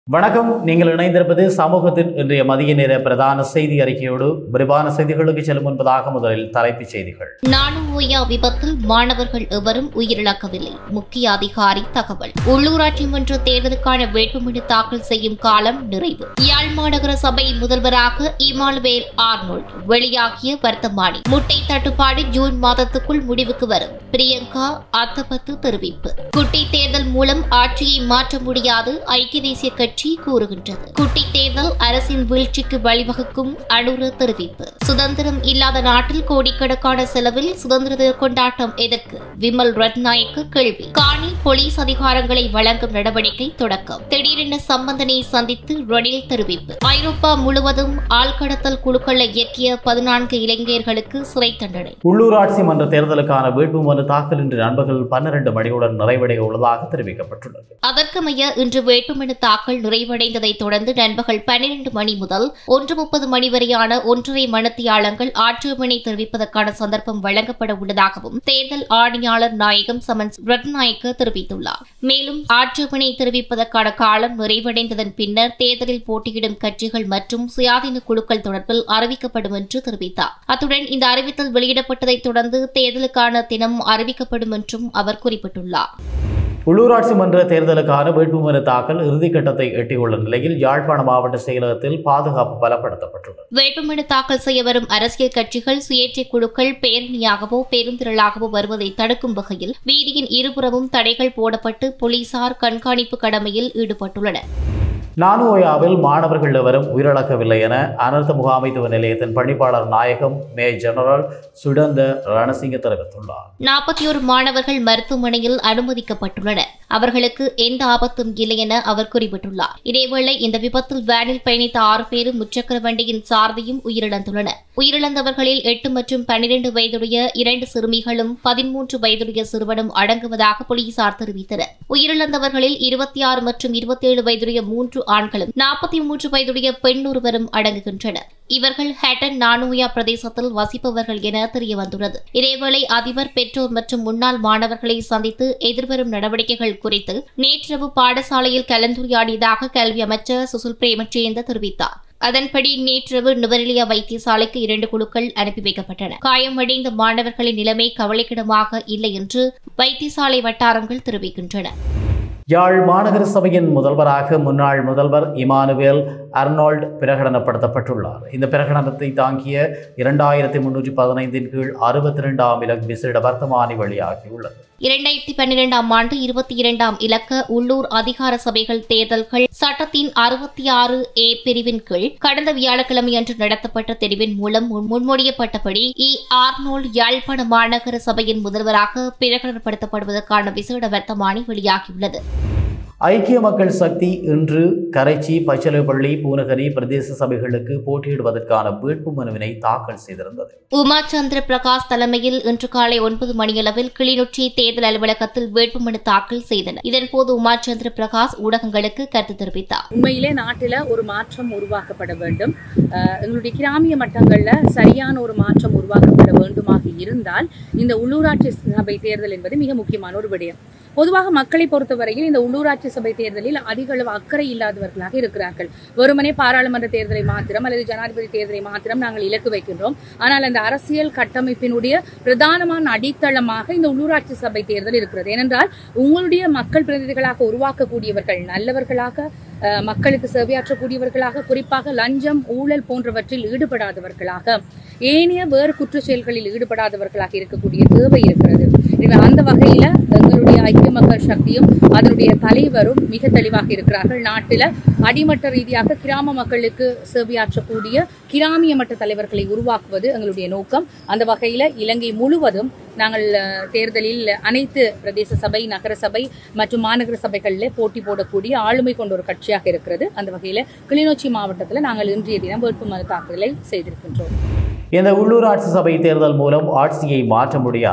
வணக்கம் நீங்கள் இணைந்திருப்பது சமூகத்தின் இன்றைய மதிய நேர பிரதான செய்தி அறிக்கையோடு விரிவான செய்திகளுக்கு செல்லும் முன்பதாக முதலில் தலைப்புச் செய்திகள் நானு ஓயா விபத்தில் மாணவர்கள் எவரும் உயிரிழக்கவில்லை முக்கிய அதிகாரி தகவல் உள்ளூராட்சி மன்ற தேர்தலுக்கான வேட்புமனு தாக்கல் செய்யும் காலம் நிறைவு யாழ் மாநகர சபை முதல்வராக இமானுவேல் ஆர்னோல்ட் வெளியாகிய வர்த்தமானி முட்டை தட்டுப்பாடு ஜூன் மாதத்துக்குள் முடிவுக்கு வரும் பிரியங்கா அத்தபத்து தெரிவிப்பு குட்டி தேர்தல் மூலம் ஆட்சியை மாற்ற முடியாது ஐக்கிய தேசிய கட்சி கூறுகின்றது குட்டி தேர்தல் அரசின் வீழ்ச்சிக்கு வழிவகுக்கும் அனுர தெரிவிப்பு சுதந்திரம் இல்லாத நாட்டில் கோடிக்கணக்கான செலவில் சுதந்திர தின கொண்டாட்டம் எதற்கு விமல் ரத்நாயக்க கேள்வி காணி போலீஸ் அதிகாரங்களை வழங்கும் நடவடிக்கை தொடக்கம் திடீரென சம்பந்தனை சந்தித்து ரணில் தெரிவிப்பு ஐரோப்பா முழுவதும் ஆள்கடத்தல் குழுக்களை இயக்கிய பதினான்கு இளைஞர்களுக்கு சிறை தண்டனை உள்ளூராட்சி மன்ற தேர்தலுக்கான வேட்புமனு தாக்கல் இன்று நண்பகல் பன்னிரண்டு மணியுடன் நிறைவடைய உள்ளதாக தெரிவிக்கப்பட்டுள்ளது அதற்கமைய இன்று வேட்புமனு தாக்கல் நிறைவடைந்ததைத் தொடர்ந்து நண்பகல் பன்னிரண்டு மணி முதல் ஒன்று முப்பது மணி வரையான ஒன்றரை மணித்தியாளங்கள் ஆட்சேபனை தெரிவிப்பதற்கான சந்தர்ப்பம் வழங்கப்பட உள்ளதாகவும் தேர்தல் ஆணையாளர் நாயகம் சமன்ஸ் ரட்நாயக்க தெரிவித்துள்ளார் மேலும் ஆட்சேபனை தெரிவிப்பதற்கான காலம் நிறைவடைந்ததன் பின்னர் தேர்தலில் போட்டியிடும் கட்சிகள் மற்றும் சுயாதீன குழுக்கள் தொடர்பில் அறிவிக்கப்படும் என்று தெரிவித்தார் அத்துடன் இந்த அறிவித்தல் வெளியிடப்பட்டதைத் தொடர்ந்து தேர்தலுக்கான தினம் அறிவிக்கப்படும் என்றும் அவர் குறிப்பிட்டுள்ளார் உள்ளூராட்சி மன்ற தேர்தலுக்கான வேட்புமனு தாக்கல் இறுதிக்கட்டத்தை எட்டியுள்ள நிலையில் யாழ்ப்பாண மாவட்ட செயலகத்தில் பாதுகாப்பு பலப்படுத்தப்பட்டுள்ளது வேட்புமனு தாக்கல் செய்ய வரும் அரசியல் கட்சிகள் சுயேட்சை குழுக்கள் பேரணியாகவோ பெருந்திரளாகவோ வருவதை தடுக்கும் வகையில் வீதியின் இருபுறமும் தடைகள் போடப்பட்டு போலீசார் கண்காணிப்பு கடமையில் ஈடுபட்டுள்ளனர் நானுஓயாவில் மாணவர்கள் எவரும் உயிரிழக்கவில்லை என அனர்த்த முகாமைத்துவ நிலையத்தின் பணிப்பாளர் நாயகம் மே ஜெனரல் சுடந்த ரணசிங்க தெரிவித்துள்ளார் நாற்பத்தி ஒரு மாணவர்கள் மருத்துவமனையில் அனுமதிக்கப்பட்டுள்ளனர் அவர்களுக்கு எந்த ஆபத்தும் இல்லை என அவர் குறிப்பிட்டுள்ளார் இதேவேளை இந்த விபத்தில் வேனில் பயணித்த ஆறு பேரும் முச்சக்கர வண்டியின் சாரதியும் உயிரிழந்துள்ளனர் உயிரிழந்தவர்களில் எட்டு மற்றும் பன்னிரண்டு வயதுடைய இரண்டு சிறுமிகளும் பதிமூன்று வயதுடைய சிறுவனும் அடங்குவதாக போலீசார் தெரிவித்தனர் உயிரிழந்தவர்களில் இருபத்தி ஆறு மற்றும் இருபத்தேழு வயதுடைய மூன்று ஆண்களும் நாற்பத்தி மூன்று வயதுடைய பெண் ஒருவரும் அடங்குகின்றனர் இவர்கள் ஹேட்டன் நானோயா பிரதேசத்தில் வசிப்பவர்கள் என தெரியவந்துள்ளது இதேவேளை அதிபர் பெற்றோர் மற்றும் முன்னாள் மாணவர்களை சந்தித்து எதிர்வரும் நடவடிக்கைகள் குறித்து நேற்றிரவு பாடசாலையில் கலந்துரையாடியதாக கல்வி அமைச்சர் சுசுல் பிரேமச்சேந்த தெரிவித்தார் அதன்படி நேற்றிரவு நுவரெலியா வைத்தியசாலைக்கு இரண்டு குழுக்கள் அனுப்பி வைக்கப்பட்டன காயமடைந்த மாணவர்களின் நிலைமை கவலைக்கிடமாக இல்லை என்று வைத்தியசாலை வட்டாரங்கள் தெரிவிக்கின்றன யாழ் மாநகர சபையின் முதல்வராக முன்னாள் முதல்வர் இமானுவேல் அர்னால்ட் பிரகடனப்படுத்தப்பட்டுள்ளார் இந்த பிரகடனத்தை தாங்கிய இரண்டாயிரத்தி முன்னூற்றி பதினைந்தின் கீழ் அறுபத்தி ரெண்டாம் இலக்கு விசேட வர்த்தமானி வெளியாகியுள்ளது இரண்டாயிரத்தி பன்னிரெண்டாம் ஆண்டு இருபத்தி இரண்டாம் இலக்க உள்ளூர் அதிகார சபைகள் தேர்தல்கள் சட்டத்தின் அறுபத்தி ஆறு ஏ பிரிவின் கீழ் கடந்த வியாழக்கிழமை அன்று நடத்தப்பட்ட தெரிவின் மூலம் முன்- முன்மொழியப்பட்டபடி இ ஆர்னோல்ட் யாழ்ப்பாண மாநகர சபையின் முதல்வராக பிரகடனப்படுத்தப்படுவதற்கான விசேட வர்த்தமானி வெளியாகியுள்ளது ஐக்கிய மக்கள் சக்தி இன்று கரைச்சி பச்சலைப்பள்ளி பூனகரி பிரதேச சபைகளுக்கு போட்டியிடுவதற்கான வேட்பு மனுவினை தாக்கல் செய்திருந்தது உமா சந்திர பிரகாஷ் தலைமையில் இன்று காலை ஒன்பது மணியளவில் கிளிநொச்சி தேர்தல் அலுவலகத்தில் வேட்புமனு தாக்கல் செய்தனர் இதன்போது உமா சந்திர பிரகாஷ் ஊடகங்களுக்கு கருத்து தெரிவித்தார் உண்மையிலே நாட்டில் ஒரு மாற்றம் உருவாக்கப்பட வேண்டும் அஹ் எங்களுடைய கிராமிய மட்டங்களில் சரியான ஒரு மாற்றம் உருவாக்கப்பட வேண்டுமாக இருந்தால் இந்த உள்ளூராட்சி சபை தேர்தல் என்பது மிக முக்கியமான ஒரு விடயம் பொதுவாக மக்களை பொறுத்தவரையில் இந்த உள்ளூராட்சி சபை தேர்தலில் அதிக அளவு அக்கறை இல்லாதவர்களாக இருக்கிறார்கள் வெறுமனே பாராளுமன்ற தேர்தலை மாத்திரம் அல்லது ஜனாதிபதி தேர்தலை மாத்திரம் நாங்கள் இலக்கு வைக்கின்றோம் ஆனால் அந்த அரசியல் கட்டமைப்பினுடைய பிரதானமான அடித்தளமாக இந்த உள்ளூராட்சி சபை தேர்தல் இருக்கிறது ஏனென்றால் உங்களுடைய மக்கள் பிரதிநிதிகளாக உருவாக்கக்கூடியவர்கள் நல்லவர்களாக அஹ், மக்களுக்கு சேவையாற்றக்கூடியவர்களாக குறிப்பாக லஞ்சம் ஊழல் போன்றவற்றில் ஈடுபடாதவர்களாக ஏனைய வேறு குற்ற செயல்களில் ஈடுபடாதவர்களாக இருக்கக்கூடிய தேவை இருக்கிறது எனவே அந்த வகையில எங்களுடைய ஐக்கிய மக்கள் சக்தியும் அதனுடைய தலைவரும் மிக தெளிவாக இருக்கிறார்கள் நாட்டில அடிமட்ட ரீதியாக கிராம மக்களுக்கு சேவையாற்றக்கூடிய கிராமிய மட்ட தலைவர்களை உருவாக்குவது எங்களுடைய நோக்கம் அந்த வகையில இலங்கை முழுவதும் நாங்கள் அஹ், தேர்தலில் அனைத்து பிரதேச சபை நகர சபை மற்றும் மாநகர சபைகளில் போட்டி போடக்கூடிய ஆளுமை கொண்ட ஒரு கட்சியாக இருக்கிறது அந்த வகையில கிளிநொச்சி மாவட்டத்தில் நாங்கள் இன்றைய தினம் வேட்புமனு தாக்குதலை செய்திருக்கின்றோம் இந்த உள்ளூராட்சி சபை தேர்தல் மூலம் ஆட்சியை மாற்ற முடியாது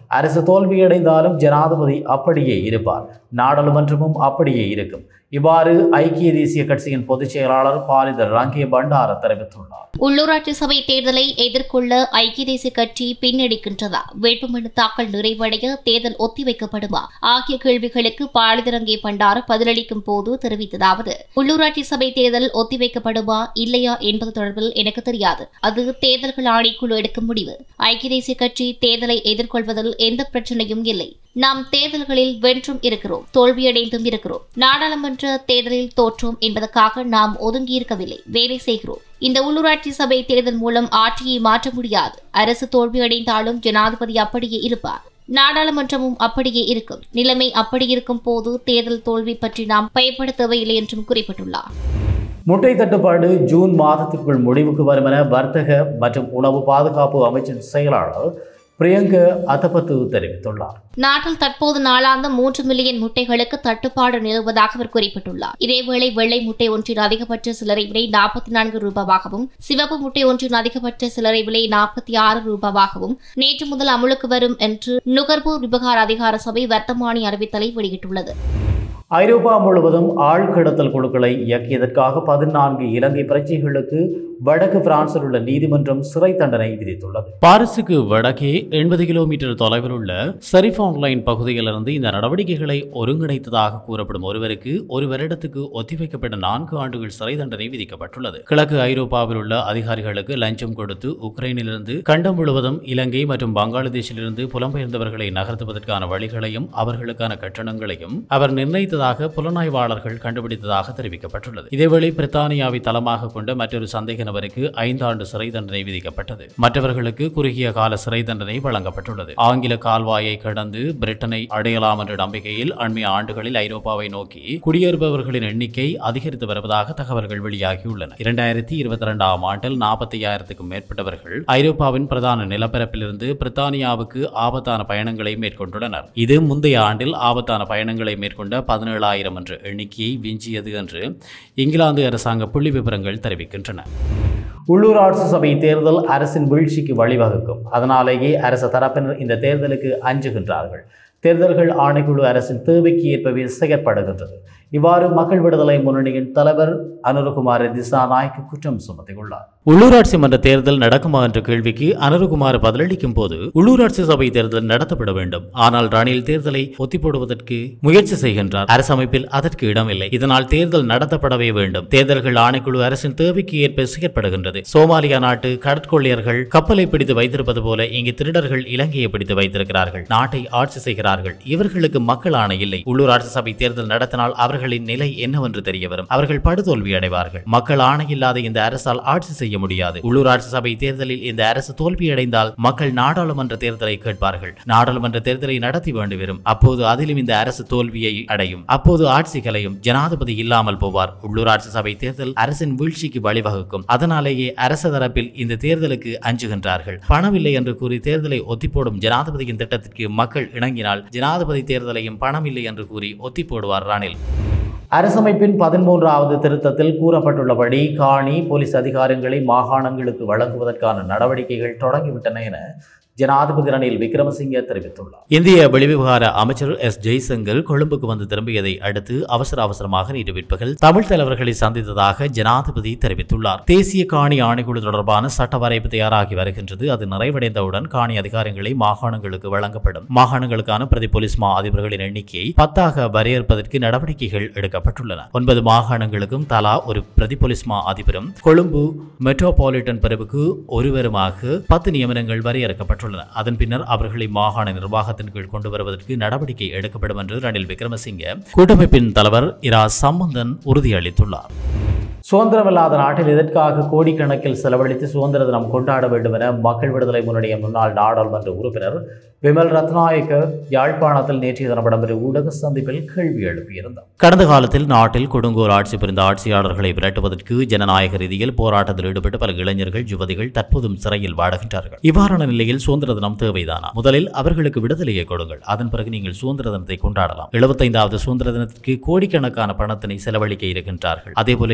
அரசு தோல்வியடைந்தாலும் ஜனாதிபதி அப்படியே இருப்பார் நாடாளுமன்றமும் அப்படியே இருக்கும் இவ்வாறு ஐக்கிய தேசிய கட்சியின் பொதுச் செயலாளர் பாலித ரங்கே பண்டார தெரிவித்துள்ளார் உள்ளூராட்சி சபை தேர்தலை எதிர்கொள்ள ஐக்கிய தேசிய கட்சி பின்னடிக்கின்றதா வேட்புமனு தாக்கல் நிறைவடைய தேர்தல் ஒத்திவைக்கப்படுமா ஆகிய கேள்விகளுக்கு பாலிதரங்கே பண்டார பதிலளிக்கும் போது தெரிவித்ததாவது உள்ளூராட்சி சபை தேர்தல் ஒத்திவைக்கப்படுமா இல்லையா என்பது தொடர்பில் எனக்கு தெரியாது அது தேர்தல்கள் ஆணைக்குழு எடுக்கும் முடிவு ஐக்கிய தேசிய கட்சி தேர்தலை எதிர்கொள்வதில் எந்த பிரச்சனையும் இல்லை நாம் தேர்தல்களில் வென்றும் இருக்கிறோம் தோல்வியடைந்தும் இருக்கிறோம் நாடாளுமன்ற தேர்தலில் தோற்றோம் என்பதற்காக நாம் ஒதுங்கியிருக்கவில்லை வேலை செய்கிறோம் இந்த உள்ளூராட்சி சபை தேர்தல் மூலம் ஆட்சியை மாற்ற முடியாது அரசு தோல்வியடைந்தாலும் ஜனாதிபதி அப்படியே இருப்பார் நாடாளுமன்றமும் அப்படியே இருக்கும் நிலைமை அப்படி இருக்கும் போது தேர்தல் தோல்வி பற்றி நாம் பயப்பட தேவையில்லை என்றும் குறிப்பிட்டுள்ளார் முட்டை தட்டுப்பாடு ஜூன் மாதத்திற்குள் முடிவுக்கு வரும் என வர்த்தக மற்றும் உணவு பாதுகாப்பு அமைச்சின் செயலாளர் பிரியங்க அத்தபத்து தெரிவித்துள்ளார் நாட்டில் தற்போது நாளாந்த மூன்று மில்லியன் முட்டைகளுக்கு தட்டுப்பாடு நிலவுவதாக அவர் குறிப்பிட்டுள்ளார் இதேவேளை வெள்ளை முட்டை ஒன்றின் அதிகபட்ச சில்லறை விலை நாற்பத்தி நான்கு ரூபாவாகவும் சிவப்பு முட்டை ஒன்றின் அதிகபட்ச சில்லறை விலை நாற்பத்தி ஆறு ரூபாவாகவும் நேற்று முதல் அமுலுக்கு வரும் என்று நுகர்வோர் விவகார அதிகார சபை வர்த்தமானி அறிவித்தலை வெளியிட்டுள்ளது ஐரோப்பா முழுவதும் ஆழ்கடத்தல் குழுக்களை இயக்கியதற்காக பதினான்கு இலங்கை பிரஜைகளுக்கு வடக்கு பிரான்சில் உள்ள நீதிமன்றம் சிறை தண்டனை விதித்துள்ளது பாரிஸுக்கு வடக்கே எண்பது கிலோமீட்டர் தொலைவில் உள்ள சரிஃப் ஆன்லைன் பகுதியிலிருந்து இந்த நடவடிக்கைகளை ஒருங்கிணைத்ததாக கூறப்படும் ஒருவருக்கு ஒரு வருடத்துக்கு ஒத்திவைக்கப்பட்ட நான்கு ஆண்டுகள் சிறை தண்டனை விதிக்கப்பட்டுள்ளது கிழக்கு ஐரோப்பாவில் உள்ள அதிகாரிகளுக்கு லஞ்சம் கொடுத்து உக்ரைனிலிருந்து கண்டம் முழுவதும் இலங்கை மற்றும் பங்களாதேஷிலிருந்து புலம்பெயர்ந்தவர்களை நகர்த்துவதற்கான வழிகளையும் அவர்களுக்கான கட்டணங்களையும் அவர் நிர்ணயித்ததாக புலனாய்வாளர்கள் கண்டுபிடித்ததாக தெரிவிக்கப்பட்டுள்ளது இதேவேளை பிரித்தானியாவை தளமாக கொண்ட மற்றொரு சந்தேக நபருக்கு ஐந்தாண்டு சிறை தண்டனை விதிக்கப்பட்டது மற்றவர்களுக்கு குறுகிய கால சிறை தண்டனை வழங்கப்பட்டுள்ளது ஆங்கில கால்வாயை கடந்து பிரிட்டனை அடையலாம் என்ற நம்பிக்கையில் அண்மைய ஆண்டுகளில் ஐரோப்பாவை நோக்கி குடியேறுபவர்களின் எண்ணிக்கை அதிகரித்து வருவதாக தகவல்கள் வெளியாகியுள்ளன இரண்டாயிரத்தி இருபத்தி இரண்டாம் ஆண்டில் நாற்பத்தி ஐயாயிரத்துக்கும் மேற்பட்டவர்கள் ஐரோப்பாவின் பிரதான நிலப்பரப்பிலிருந்து பிரித்தானியாவுக்கு ஆபத்தான பயணங்களை மேற்கொண்டுள்ளனர் இது முந்தைய ஆண்டில் ஆபத்தான பயணங்களை மேற்கொண்ட பதினேழாயிரம் என்ற எண்ணிக்கையை விஞ்சியது என்று இங்கிலாந்து அரசாங்க புள்ளி விவரங்கள் தெரிவிக்கின்றன உள்ளூராட்சி சபை தேர்தல் அரசின் வீழ்ச்சிக்கு வழிவகுக்கும் அதனாலேயே அரசு தரப்பினர் இந்த தேர்தலுக்கு அஞ்சுகின்றார்கள் தேர்தல்கள் ஆணைக்குழு அரசின் தேவைக்கு ஏற்பவே செயற்படுகின்றது இவ்வாறு மக்கள் விடுதலை முன்னணியின் தலைவர் அனுரகுமார் திசாநாயக்கு குற்றம் சுமத்தியுள்ளார் உள்ளூராட்சி மன்ற தேர்தல் நடக்குமா என்ற கேள்விக்கு அனுரகுமார் பதிலளிக்கும் போது உள்ளூராட்சி சபை தேர்தல் நடத்தப்பட வேண்டும் ஆனால் ரணில் தேர்தலை ஒத்தி போடுவதற்கு முயற்சி செய்கின்றார் அரசமைப்பில் அதற்கு இடமில்லை இதனால் தேர்தல் நடத்தப்படவே வேண்டும் தேர்தல்கள் ஆணைக்குழு அரசின் தேவைக்கு ஏற்ப செயற்படுகின்றது சோமாலியா நாட்டு கடற்கொள்ளையர்கள் கப்பலை பிடித்து வைத்திருப்பது போல இங்கு திருடர்கள் இலங்கையை பிடித்து வைத்திருக்கிறார்கள் நாட்டை ஆட்சி செய்கிறார்கள் இவர்களுக்கு மக்கள் ஆணை இல்லை உள்ளூராட்சி சபை தேர்தல் நடத்தினால் அவர்களின் நிலை என்னவென்று தெரிய வரும் அவர்கள் படுதோல்வி அடைவார்கள் மக்கள் ஆணை இல்லாத இந்த அரசால் ஆட்சி செய்ய முடியாது உள்ளூராட்சி சபை தேர்தலில் இந்த அரசு தோல்வியடைந்தால் மக்கள் நாடாளுமன்ற தேர்தலை கேட்பார்கள் நாடாளுமன்ற தேர்தலை நடத்தி வேண்டி வரும் அப்போது அதிலும் இந்த அரசு தோல்வியை அடையும் அப்போது ஆட்சி கலையும் ஜனாதிபதி இல்லாமல் போவார் உள்ளூராட்சி சபை தேர்தல் அரசின் வீழ்ச்சிக்கு வழிவகுக்கும் அதனாலேயே அரசு தரப்பில் இந்த தேர்தலுக்கு அஞ்சுகின்றார்கள் பணமில்லை என்று கூறி தேர்தலை ஒத்திப்போடும் ஜனாதிபதியின் திட்டத்திற்கு மக்கள் இணங்கினால் ஜனாதிபதி தேர்தலையும் பணமில்லை என்று கூறி ஒத்தி போடுவார் ரணில் அரசமைப்பின் பதிமூன்றாவது திருத்தத்தில் கூறப்பட்டுள்ளபடி காணி போலீஸ் அதிகாரங்களை மாகாணங்களுக்கு வழங்குவதற்கான நடவடிக்கைகள் தொடங்கிவிட்டன என ஜனாதிபதி ரணில் விக்ரமசிங்கே தெரிவித்துள்ளார் இந்திய வெளிவிவகார அமைச்சர் எஸ் ஜெய்சங்கர் கொழும்புக்கு வந்து திரும்பியதை அடுத்து அவசர அவசரமாக நேற்று பிற்பகல் தமிழ் தலைவர்களை சந்தித்ததாக ஜனாதிபதி தெரிவித்துள்ளார் தேசிய காணி ஆணைக்குழு தொடர்பான சட்ட வரைவு தயாராகி வருகின்றது அது நிறைவடைந்தவுடன் காணி அதிகாரங்களை மாகாணங்களுக்கு வழங்கப்படும் மாகாணங்களுக்கான பிரதி போலீஸ் மா அதிபர்களின் எண்ணிக்கையை பத்தாக வரையறுப்பதற்கு நடவடிக்கைகள் எடுக்கப்பட்டுள்ளன ஒன்பது மாகாணங்களுக்கும் தலா ஒரு பிரதி போலீஸ் மா அதிபரும் கொழும்பு மெட்ரோபாலிட்டன் பிரிவுக்கு ஒருவருமாக பத்து நியமனங்கள் வரையறுக்கப்பட்டுள்ளன அதன் பின்னர் அவர்களை மாகாண நிர்வாகத்தின் கீழ் கொண்டு வருவதற்கு நடவடிக்கை எடுக்கப்படும் என்று ரணில் விக்ரமசிங்கே கூட்டமைப்பின் தலைவர் இரா சம்பந்தன் உறுதியளித்துள்ளார் சுதந்திரமில்லாத நாட்டில் எதற்காக கோடிக்கணக்கில் செலவழித்து சுதந்திர தினம் கொண்டாட வேண்டும் என மக்கள் விடுதலை முன்னணிய முன்னாள் நாடாளுமன்ற உறுப்பினர் விமல் ரத்நாயக்க யாழ்ப்பாணத்தில் நேற்றைய தினம் இடம்பெற்ற ஊடக சந்திப்பில் கேள்வி எழுப்பியிருந்தார் கடந்த காலத்தில் நாட்டில் கொடுங்கோல் ஆட்சி புரிந்த ஆட்சியாளர்களை விரட்டுவதற்கு ஜனநாயக ரீதியில் போராட்டத்தில் ஈடுபட்டு பல இளைஞர்கள் யுவதிகள் தற்போதும் சிறையில் வாடுகின்றார்கள் இவ்வாறான நிலையில் சுதந்திர தினம் தேவைதானா முதலில் அவர்களுக்கு விடுதலையை கொடுங்கள் அதன் பிறகு நீங்கள் சுதந்திர தினத்தை கொண்டாடலாம் எழுபத்தைந்தாவது சுதந்திர தினத்திற்கு கோடிக்கணக்கான பணத்தினை செலவழிக்க இருக்கின்றார்கள் அதேபோல யாழ்ப்பாண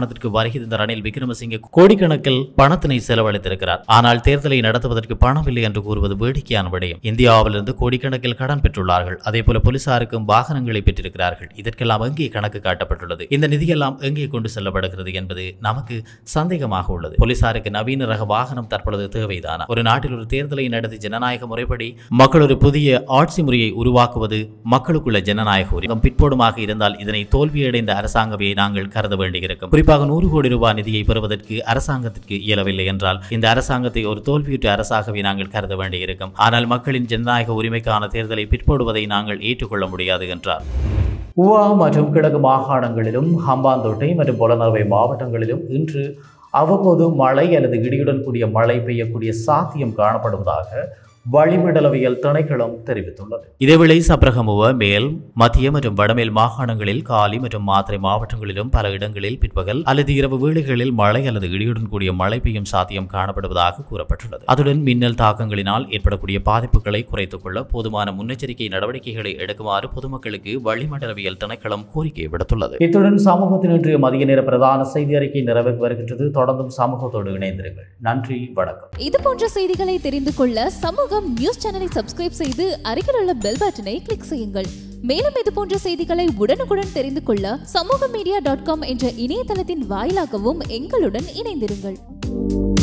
மாகாணத்திற்கு வருகை தந்த ரணில் விக்ரமசிங்கே கோடிக்கணக்கில் பணத்தினை செலவழித்திருக்கிறார் ஆனால் தேர்தலை நடத்துவதற்கு பணம் இல்லை என்று கூறுவது வேடிக்கையான விடயம் இந்தியாவிலிருந்து கோடிக்கணக்கில் கடன் பெற்றுள்ளார்கள் அதே போல போலீசாருக்கும் வாகனங்களை பெற்றிருக்கிறார்கள் இதற்கெல்லாம் எங்கே கணக்கு காட்டப்பட்டுள்ளது இந்த நிதியெல்லாம் எங்கே கொண்டு செல்லப்படுகிறது என்பது நமக்கு சந்தேகமாக உள்ளது போலீசாருக்கு நவீன ரக வாகனம் தற்பொழுது தேவைதானா ஒரு நாட்டில் ஒரு தேர்தலை நடத்தி ஜனநாயக முறைப்படி மக்கள் ஒரு புதிய ஆட்சி முறையை உருவாக்குவது மக்களுக்குள்ள ஜனநாயக உரிமை பிற்போடுமாக இருந்தால் இதனை தோல்வியடைந்த அரசாங்கமே நாங்கள் கருத வேண்டியிருக்கும் குறிப்பாக நூறு கோடி ரூபாய் நிதியை பெறுவதற்கு அரசாங்கத்திற்கு இயலவில்லை என்றால் இந்த அரசாங்கத்தை ஒரு தோல்வியுற்ற அரசாகவே நாங்கள் கருத வேண்டியிருக்கும் ஆனால் மக்களின் ஜனநாயக உரிமைக்கான தேர்தலை பிற்போடுவதை நாங்கள் ஏற்றுக்கொள்ள முடியாது என்றார் உவா மற்றும் கிழக்கு மாகாணங்களிலும் ஹம்பாந்தோட்டை மற்றும் புலனறுவை மாவட்டங்களிலும் இன்று அவ்வப்போது மழை அல்லது இடியுடன் கூடிய மழை பெய்யக்கூடிய சாத்தியம் காணப்படுவதாக வளிமண்டலவியல் திணைக்களம் தெரிவித்துள்ளது இதேவேளை சப்ரகமுவ மேல் மத்திய மற்றும் வடமேல் மாகாணங்களில் காலி மற்றும் மாத்திரை மாவட்டங்களிலும் பல இடங்களில் பிற்பகல் அல்லது இரவு வேளைகளில் மழை அல்லது இடியுடன் கூடிய மழை பெய்யும் சாத்தியம் காணப்படுவதாக கூறப்பட்டுள்ளது அதுடன் மின்னல் தாக்கங்களினால் ஏற்படக்கூடிய பாதிப்புகளை குறைத்துக் கொள்ள போதுமான முன்னெச்சரிக்கை நடவடிக்கைகளை எடுக்குமாறு பொதுமக்களுக்கு வளிமண்டலவியல் திணைக்களம் கோரிக்கை விடுத்துள்ளது இத்துடன் சமூகத்தின் இன்றைய மதிய நேர பிரதான செய்தி அறிக்கை நிறைவுக்கு வருகின்றது தொடர்ந்தும் சமூகத்தோடு இணைந்திருங்கள் நன்றி வணக்கம் இது போன்ற செய்திகளை தெரிந்து கொள்ள சமூகம் நியூஸ் சேனலை சப்ஸ்கிரைப் செய்து அருகில் உள்ள பெல் பட்டனை கிளிக் செய்யுங்கள் மேலும் இது போன்ற செய்திகளை உடனுக்குடன் தெரிந்து கொள்ள சமூக மீடியா டாட் காம் என்ற இணையதளத்தின் வாயிலாகவும் எங்களுடன் இணைந்திருங்கள்